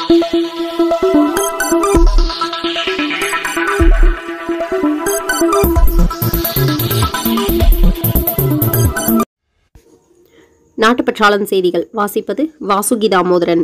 நாட்டுப்பற்றாளன் செய்திகள் வாசிப்பது வாசுகி தாமோதரன்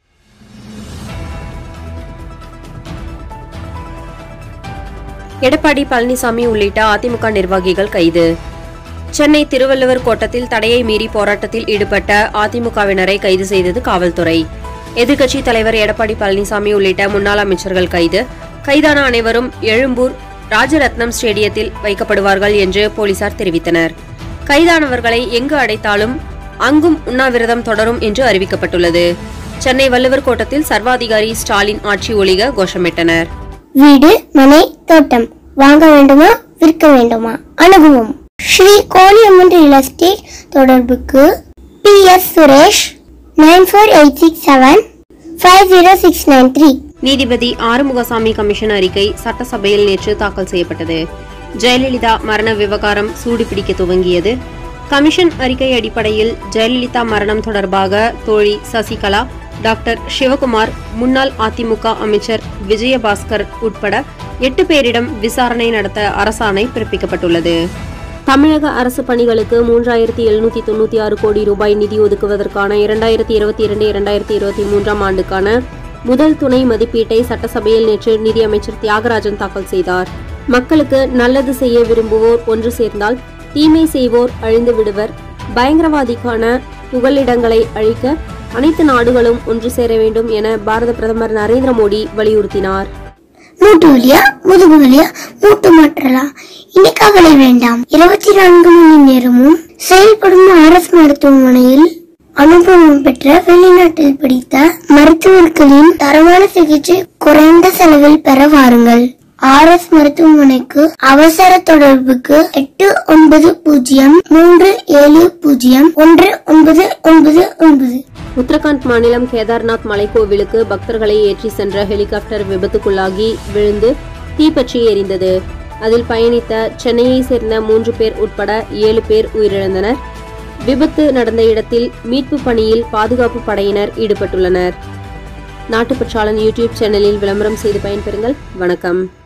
எடப்பாடி பழனிசாமி உள்ளிட்ட அதிமுக நிர்வாகிகள் கைது சென்னை திருவள்ளுவர் கோட்டத்தில் தடையை மீறி போராட்டத்தில் ஈடுபட்ட அதிமுகவினரை கைது செய்தது காவல்துறை எதிர்க்கட்சித் தலைவர் எடப்பாடி பழனிசாமி உள்ளிட்ட முன்னாள் அமைச்சர்கள் கைது கைதான அனைவரும் எழும்பூர் ராஜரத்னம் ஸ்டேடியத்தில் வைக்கப்படுவார்கள் என்று போலீசார் தெரிவித்தனர் கைதானவர்களை எங்கு அடைத்தாலும் அங்கும் உண்ணாவிரதம் தொடரும் என்று அறிவிக்கப்பட்டுள்ளது சென்னை வள்ளுவர் கோட்டத்தில் சர்வாதிகாரி ஸ்டாலின் ஆட்சி ஒழிக கோஷமிட்டனர் வீடு மனை தோட்டம் வாங்க வேண்டுமா விற்க வேண்டுமா அணுகுவோம் ஸ்ரீ கோலியம்மன் ரியல் எஸ்டேட் தொடர்புக்கு P S Suresh nine four eight six seven five zero six nine three நீதிபதி ஆறுமுகசாமி கமிஷன் அறிக்கை சட்டசபையில் நேற்று தாக்கல் செய்யப்பட்டது ஜெயலலிதா மரண விவகாரம் சூடுபிடிக்க துவங்கியது கமிஷன் அறிக்கை அடிப்படையில் ஜெயலலிதா மரணம் தொடர்பாக தோழி சசிகலா டாக்டர் சிவகுமார் முன்னாள் அதிமுக அமைச்சர் விஜயபாஸ்கர் உட்பட எட்டு பேரிடம் விசாரணை நடத்த அரசாணை பிறப்பிக்கப்பட்டுள்ளது தமிழக அரசு பணிகளுக்கு மூன்றாயிரத்தி எழுநூத்தி தொண்ணூத்தி ஆறு கோடி ரூபாய் நிதி ஒதுக்குவதற்கான இரண்டாயிரத்தி இருபத்தி இரண்டு இரண்டாயிரத்தி இருபத்தி மூன்றாம் ஆண்டுக்கான முதல் துணை மதிப்பீட்டை சட்டசபையில் நேற்று நிதியமைச்சர் தியாகராஜன் தாக்கல் செய்தார் மக்களுக்கு நல்லது செய்ய விரும்புவோர் ஒன்று சேர்ந்தால் தீமை செய்வோர் அழிந்து விடுவர் பயங்கரவாதிக்கான புகலிடங்களை அழிக்க அனைத்து நாடுகளும் ஒன்று சேர வேண்டும் என பாரத பிரதமர் நரேந்திர மோடி வலியுறுத்தினார் மூட்டு வலியா முதுகு வலியா மூட்டு மாற்றலாம் இனி கவலை வேண்டாம் இருபத்தி நான்கு மணி நேரமும் செயல்படும் அரசு மருத்துவமனையில் அனுபவம் பெற்ற வெளிநாட்டில் படித்த மருத்துவர்களின் தரமான சிகிச்சை குறைந்த செலவில் பெற வாருங்கள் ஆர்எஸ் மருத்துவமனைக்கு அவசர தொடர்புக்கு எட்டு ஒன்பது பூஜ்ஜியம் மூன்று ஏழு பூஜ்ஜியம் ஒன்று ஒன்பது ஒன்பது ஒன்பது உத்தரகாண்ட் மாநிலம் கேதார்நாத் மலைக்கோவிலுக்கு பக்தர்களை ஏற்றி சென்ற ஹெலிகாப்டர் விபத்துக்குள்ளாகி விழுந்து தீப்பற்றி எரிந்தது அதில் பயணித்த சென்னையை சேர்ந்த மூன்று பேர் உட்பட ஏழு பேர் உயிரிழந்தனர் விபத்து நடந்த இடத்தில் மீட்பு பணியில் பாதுகாப்பு படையினர் ஈடுபட்டுள்ளனர் நாட்டுப்பற்றாளன் யூடியூப் சேனலில் விளம்பரம் செய்து பயன்பெறுங்கள் வணக்கம்